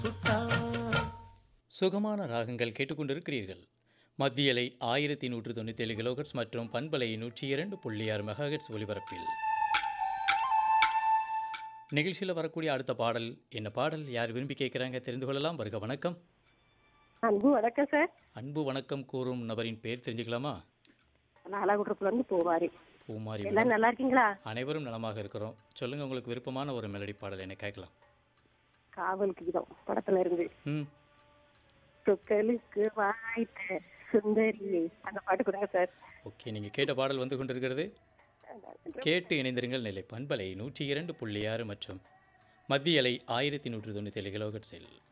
சுகமான ராகங்கள் கேட்டுக்கொண்டிருக்கிறீர்கள் மத்தியலை ஆயிரத்தி நூற்று தொண்ணூற்றி ஏழு கிலோகட்ஸ் மற்றும் பண்பலை நூற்றி இரண்டு புள்ளி ஆறு மெகாஹெட்ஸ் ஒலிபரப்பில் நிகழ்ச்சியில் வரக்கூடிய அடுத்த பாடல் என்ன பாடல் யார் விரும்பி கேட்குறாங்க தெரிந்து கொள்ளலாம் வருக வணக்கம் அன்பு வணக்கம் சார் அன்பு வணக்கம் கூறும் நபரின் பேர் தெரிஞ்சுக்கலாமா நான் அழகுட்ரப்புல இருந்து போவாரி பூமாரி எல்லாம் நல்லா இருக்கீங்களா அனைவரும் நலமாக இருக்கிறோம் சொல்லுங்க உங்களுக்கு விருப்பமான ஒரு மெலடி பாடல் என்ன கேட்கலாம் காவல் கீதம் படத்துல இருந்து ம் சொற்களுக்கு வாய்த்த சுந்தரியே அந்த பாட்டு கொடுங்க சார் ஓகே நீங்கள் கேட்ட பாடல் வந்து கொண்டிருக்கிறது கேட்டு இணைந்திருங்கள் நிலை பண்பலை நூற்றி இரண்டு புள்ளி ஆறு மற்றும் மத்திய அலை ஆயிரத்தி நூற்று தொண்ணூற்றி ஏழு கிலோகட்ஸில்